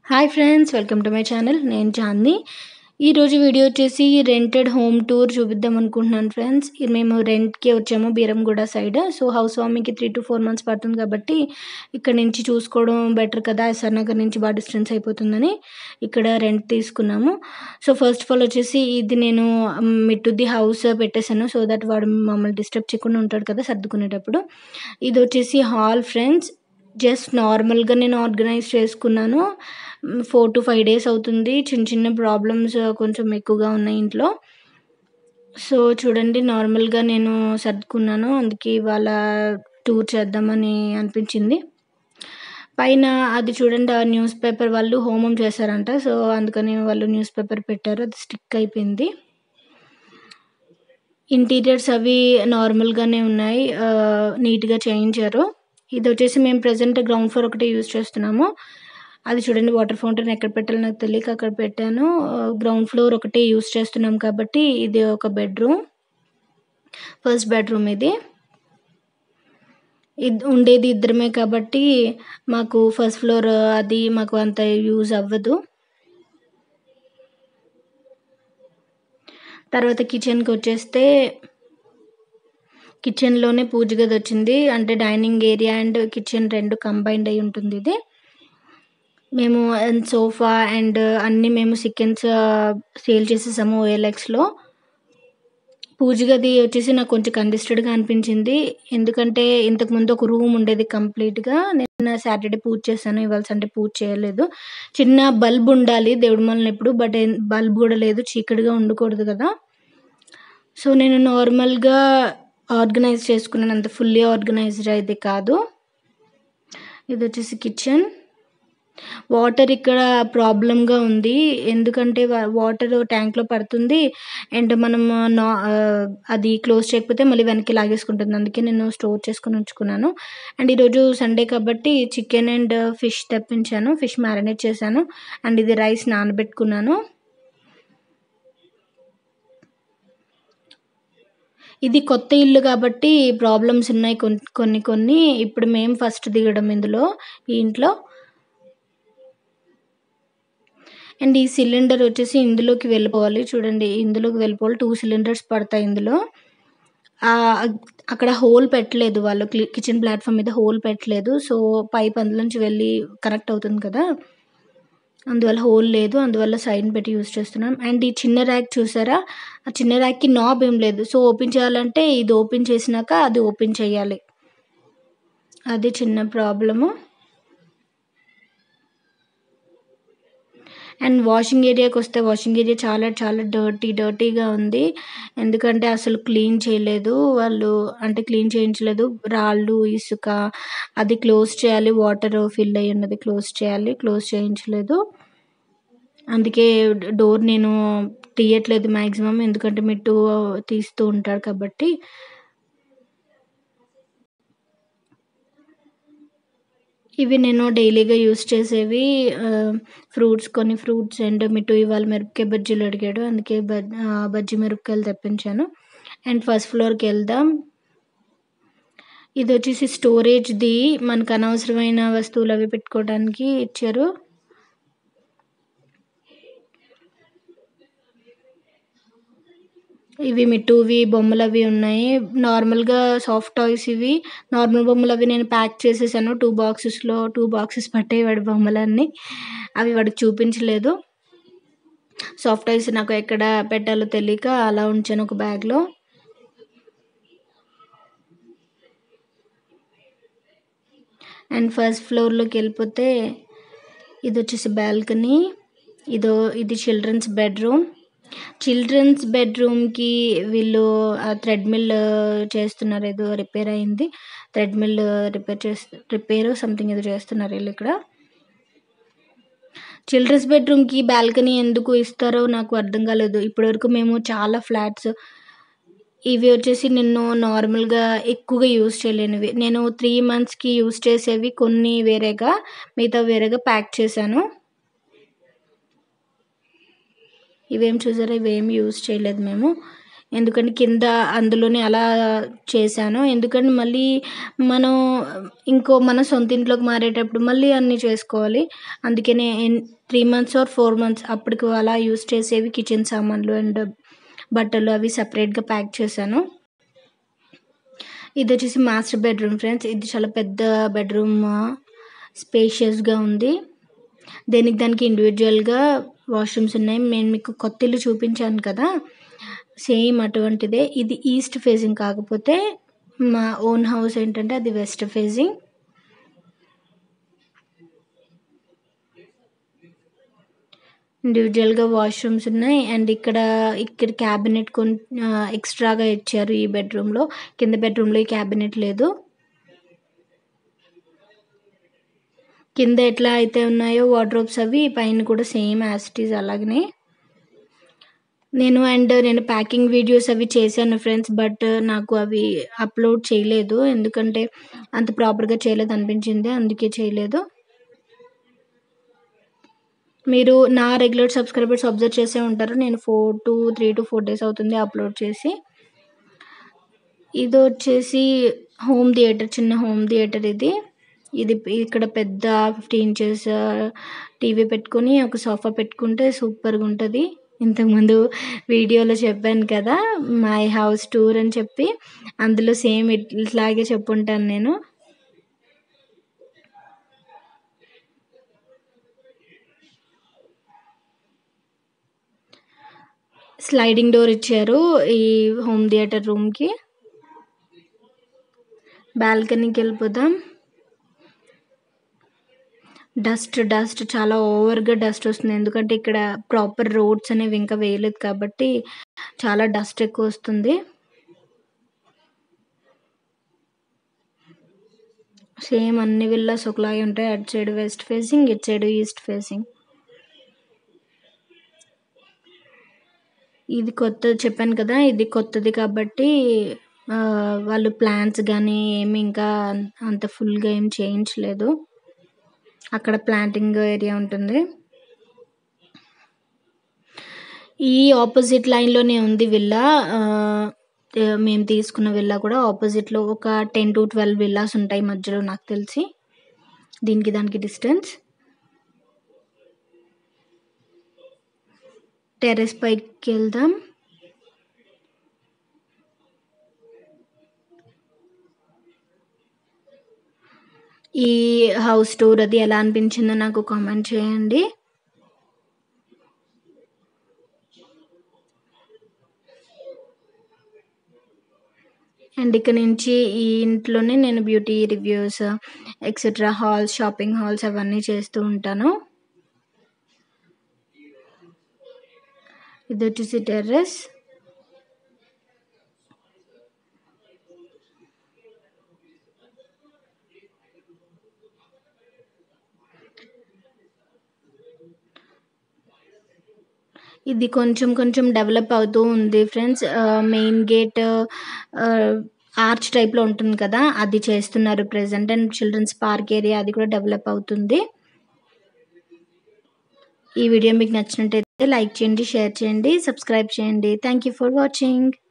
hi friends welcome to my channel నేను చాందిని ఈరోజు video వచ్చేసి రెంటెడ్ హోమ్ టూర్ చూపిద్దాం అనుకుంటున్నాను ఫ్రెండ్స్ ఇది మేము రెంట్కి వచ్చాము బీరంగూడ సైడ్ సో హౌస్ వార్మింగ్కి త్రీ టు ఫోర్ మంత్స్ పడుతుంది కాబట్టి ఇక్కడ నుంచి చూసుకోవడం బెటర్ కదా ఎస్ఆర్ నగర్ నుంచి బాగా డిస్టెన్స్ అయిపోతుందని ఇక్కడ రెంట్ తీసుకున్నాము సో ఫస్ట్ ఆఫ్ ఆల్ వచ్చేసి ఇది నేను మిట్టుది హౌస్ పెట్టేశాను సో దట్ వాడు మమ్మల్ని డిస్టర్బ్ చేయకుండా ఉంటాడు కదా సర్దుకునేటప్పుడు ఇది వచ్చేసి హాల్ ఫ్రెండ్స్ జస్ట్ నార్మల్గా నేను ఆర్గనైజ్ చేసుకున్నాను ఫోర్ టు ఫైవ్ డేస్ అవుతుంది చిన్న చిన్న ప్రాబ్లమ్స్ కొంచెం ఎక్కువగా ఉన్నాయి ఇంట్లో సో చూడండి నార్మల్గా నేను సర్దుకున్నాను అందుకే ఇవాళ టూర్ చేద్దామని అనిపించింది పైన అది చూడండి ఆ న్యూస్ పేపర్ వాళ్ళు హోమం చేశారంట సో అందుకని వాళ్ళు న్యూస్ పేపర్ పెట్టారు అది స్టిక్ అయిపోయింది ఇంటీరియర్స్ అవి నార్మల్గానే ఉన్నాయి నీట్గా చేయించారు ఇది వచ్చేసి మేము ప్రజెంట్ గ్రౌండ్ ఫ్లోర్ ఒకటి యూజ్ చేస్తున్నాము అది చూడండి వాటర్ ఫౌంటైన్ ఎక్కడ పెట్టాలో నాకు తెలియక అక్కడ పెట్టాను గ్రౌండ్ ఫ్లోర్ ఒకటి యూజ్ చేస్తున్నాం కాబట్టి ఇది ఒక బెడ్రూమ్ ఫస్ట్ బెడ్రూమ్ ఇది ఇది ఉండేది ఇద్దరమే కాబట్టి మాకు ఫస్ట్ ఫ్లోర్ అది మాకు అంత యూజ్ అవ్వదు తర్వాత కిచెన్కి వచ్చేస్తే కిచెన్లోనే పూజ గది వచ్చింది అంటే డైనింగ్ ఏరియా అండ్ కిచెన్ రెండు కంబైన్డ్ అయి ఉంటుంది ఇది మేము సోఫా అండ్ అన్నీ మేము చికెన్స్ సేల్ చేసేసాము ఓఎల్ఎక్స్లో పూజ గది వచ్చేసి నాకు కొంచెం కంజెస్టెడ్గా అనిపించింది ఎందుకంటే ఇంతకుముందు ఒక రూమ్ ఉండేది కంప్లీట్గా నేను సాటర్డే పూజ చేశాను ఇవాళ సండే పూజ చేయలేదు చిన్న బల్బ్ ఉండాలి దేవుడి మనల్ని ఎప్పుడు బట్ బల్బ్ కూడా లేదు చీకటిగా ఉండకూడదు కదా సో నేను నార్మల్గా ఆర్గనైజ్ చేసుకున్నాను అంత ఫుల్లీ ఆర్గనైజ్డ్ అయితే కాదు ఇది వచ్చేసి కిచెన్ వాటర్ ఇక్కడ ప్రాబ్లంగా ఉంది ఎందుకంటే వాటర్ ట్యాంక్లో పడుతుంది అండ్ మనం నా అది క్లోజ్ చేయకపోతే మళ్ళీ వెనక్కి లాగేసుకుంటుంది అందుకే నేను స్టోర్ చేసుకుని ఉంచుకున్నాను అండ్ ఈరోజు సండే కాబట్టి చికెన్ అండ్ ఫిష్ తెప్పించాను ఫిష్ మ్యారినేట్ చేశాను అండ్ ఇది రైస్ నానబెట్టుకున్నాను ఇది కొత్త ఇల్లు కాబట్టి ప్రాబ్లమ్స్ ఉన్నాయి కొన్ని కొన్ని ఇప్పుడు మేము ఫస్ట్ దిగడం ఇందులో ఈ ఇంట్లో అండ్ ఈ సిలిండర్ వచ్చేసి ఇందులోకి వెళ్ళిపోవాలి చూడండి ఇందులోకి వెళ్ళిపోవాలి టూ సిలిండర్స్ పడతాయి ఇందులో అక్కడ హోల్ పెట్టలేదు వాళ్ళు కిచెన్ ప్లాట్ఫామ్ మీద హోల్ పెట్టలేదు సో పైప్ అందులోంచి వెళ్ళి కనెక్ట్ అవుతుంది కదా అందువల్ల హోల్ లేదు అందువల్ల సైడ్ పెట్టి యూస్ చేస్తున్నాం అండ్ ఈ చిన్న ర్యాక్ చూసారా ఆ చిన్న ర్యాక్కి నాబ్ ఏం లేదు సో ఓపెన్ చేయాలంటే ఇది ఓపెన్ చేసినాక అది ఓపెన్ చేయాలి అది చిన్న ప్రాబ్లము అండ్ వాషింగ్ ఏరియాకి వస్తే వాషింగ్ ఏరియా చాలా చాలా డర్టీ డర్టీగా ఉంది ఎందుకంటే అసలు క్లీన్ చేయలేదు వాళ్ళు అంటే క్లీన్ చేయించలేదు రాళ్ళు ఇసుక అది క్లోజ్ చేయాలి వాటర్ ఫిల్ అయ్యి ఉన్నది క్లోజ్ చేయాలి క్లోజ్ చేయించలేదు అందుకే డోర్ నేను తీయట్లేదు మ్యాక్సిమం ఎందుకంటే మిట్టు తీస్తూ ఉంటాడు కాబట్టి ఇవి నేను డైలీగా యూస్ చేసేవి ఫ్రూట్స్ కొన్ని ఫ్రూట్స్ అండ్ మిట్టు ఇవాళ మిరపకాయ బజ్జీలు అడిగాడు అందుకే బజ్జీ మిరపకాయలు తెప్పించాను అండ్ ఫస్ట్ ఫ్లోర్కి వెళ్దాం ఇది వచ్చేసి స్టోరేజ్ది మనకు అనవసరమైన వస్తువులు అవి పెట్టుకోవడానికి ఇచ్చారు ఇవి మిట్టువి బొమ్మలు అవి ఉన్నాయి నార్మల్గా సాఫ్ట్ టాయ్స్ ఇవి నార్మల్ బొమ్మలు అవి నేను ప్యాక్ చేసేసాను టూ బాక్సెస్లో టూ బాక్సెస్ పట్టాయి వాడి బొమ్మలన్నీ అవి వాడికి చూపించలేదు సాఫ్ట్ టాయ్స్ నాకు ఎక్కడ పెట్టాలో తెలియక అలా ఉంచాను ఒక బ్యాగ్లో అండ్ ఫస్ట్ ఫ్లోర్లోకి వెళ్ళిపోతే ఇది వచ్చేసి బాల్కనీ ఇదో ఇది చిల్డ్రన్స్ బెడ్రూమ్ చిల్డ్రన్స్ బెడ్రూమ్కి వీళ్ళు థ్రెడ్మిల్ చేస్తున్నారు ఏదో రిపేర్ అయింది థ్రెడ్మిల్ రిపేర్ చేస్తు రిపేర్ సంథింగ్ ఏదో చేస్తున్నారు వీళ్ళు ఇక్కడ చిల్డ్రన్స్ బెడ్రూమ్కి బాల్కనీ ఎందుకు ఇస్తారో నాకు అర్థం కాలేదు ఇప్పటివరకు మేము చాలా ఫ్లాట్స్ ఇవి వచ్చేసి నేను నార్మల్గా ఎక్కువగా యూస్ చేయలేనివి నేను త్రీ మంత్స్కి యూస్ చేసేవి కొన్ని వేరేగా మిగతా వేరేగా ప్యాక్ చేశాను ఇవేం చూసారా ఇవేం యూజ్ చేయలేదు మేము ఎందుకంటే కింద అందులోనే అలా చేశాను ఎందుకంటే మళ్ళీ మనం ఇంకో మన సొంత ఇంట్లోకి మారేటప్పుడు మళ్ళీ అన్నీ చేసుకోవాలి అందుకనే three months or four months అప్పటికి అలా యూస్ చేసేవి కిచెన్ సామాన్లు అండ్ బట్టలు అవి సపరేట్గా ప్యాక్ చేశాను ఇది వచ్చేసి మాస్టర్ బెడ్రూమ్ ఫ్రెండ్స్ ఇది చాలా పెద్ద బెడ్రూమ్ స్పేషియస్గా ఉంది దేనికి దానికి ఇండివిజువల్గా వాష్రూమ్స్ ఉన్నాయి నేను మీకు కొత్త ఇల్లు చూపించాను కదా సేమ్ అటువంటిదే ఇది ఈస్ట్ ఫేసింగ్ కాకపోతే మా ఓన్ హౌస్ ఏంటంటే అది వెస్ట్ ఫేసింగ్ ఇండివిజువల్గా వాష్రూమ్స్ ఉన్నాయి అండ్ ఇక్కడ ఇక్కడ క్యాబినెట్ కొన్ ఎక్స్ట్రాగా ఇచ్చారు ఈ బెడ్రూమ్లో కింద బెడ్రూమ్లో ఈ క్యాబినెట్ లేదు కింద ఎట్లా అయితే ఉన్నాయో వార్డ్రోబ్స్ అవి పైన కూడా సేమ్ యాసిటీస్ అలాగనే నేను అండ్ నేను ప్యాకింగ్ వీడియోస్ అవి చేశాను ఫ్రెండ్స్ బట్ నాకు అవి అప్లోడ్ చేయలేదు ఎందుకంటే అంత ప్రాపర్గా చేయలేదు అనిపించింది అందుకే చేయలేదు మీరు నా రెగ్యులర్ సబ్స్క్రైబర్స్ అబ్జర్వ్ చేసే ఉంటారు నేను four to three to four days అవుతుంది అప్లోడ్ చేసి ఇది వచ్చేసి హోమ్ థియేటర్ చిన్న హోమ్ థియేటర్ ఇది ఇది ఇక్కడ పెద్ద ఫిఫ్టీ ఇంచెస్ టీవీ పెట్టుకొని ఒక సోఫా పెట్టుకుంటే సూపర్గా ఉంటుంది ఇంతకుముందు వీడియోలో చెప్పాను కదా మై హౌస్ టూర్ అని చెప్పి అందులో సేమ్ ఇట్లాగే చెప్పుంటాను నేను స్లైడింగ్ డోర్ ఇచ్చారు ఈ హోమ్ థియేటర్ రూమ్కి బాల్కనీకి వెళ్ళిపోదాం డస్ట్ డస్ట్ చాలా ఓవర్గా డస్ట్ వస్తుంది ఎందుకంటే ఇక్కడ ప్రాపర్ రోడ్స్ అనేవి ఇంకా వేయలేదు కాబట్టి చాలా డస్ట్ ఎక్కువ వస్తుంది సేమ్ అన్ని విల్లాస్ ఒకలాగే ఉంటాయి అటు సైడ్ వెస్ట్ ఫేసింగ్ ఇటు సైడ్ ఈస్ట్ ఫేసింగ్ ఇది కొత్త చెప్పాను కదా ఇది కొత్తది కాబట్టి వాళ్ళు ప్లాన్స్ కానీ ఏమి ఇంకా అంత ఫుల్గా ఏం చేయించలేదు అక్కడ ప్లాంటింగ్ ఏరియా ఉంటుంది ఈ ఆపోజిట్ లైన్లోనే ఉంది విల్లా మేము తీసుకున్న విల్లా కూడా ఆపోజిట్లో ఒక టెన్ టు ట్వెల్వ్ విల్లాస్ ఉంటాయి మధ్యలో నాకు తెలిసి దీనికి దానికి డిస్టెన్స్ టెర్రస్ పైకి వెళ్దాం ఈ హౌస్ టూర్ అది ఎలా అనిపించిందో నాకు కామెంట్ చేయండి అండ్ ఇక్కడ నుంచి ఈ ఇంట్లోనే నేను beauty reviews etcetera hauls shopping hauls అవన్నీ చేస్తూ ఉంటాను ఇది వచ్చేసి టెర్రస్ ఇది కొంచెం కొంచెం డెవలప్ అవుతూ ఉంది ఫ్రెండ్స్ మెయిన్ గేట్ ఆర్చ్ టైప్లో ఉంటుంది కదా అది చేస్తున్నారు present and childrens park area అది కూడా డెవలప్ అవుతుంది ఈ వీడియో మీకు నచ్చినట్టయితే లైక్ చేయండి షేర్ చేయండి సబ్స్క్రైబ్ చేయండి థ్యాంక్ యూ ఫర్ వాచింగ్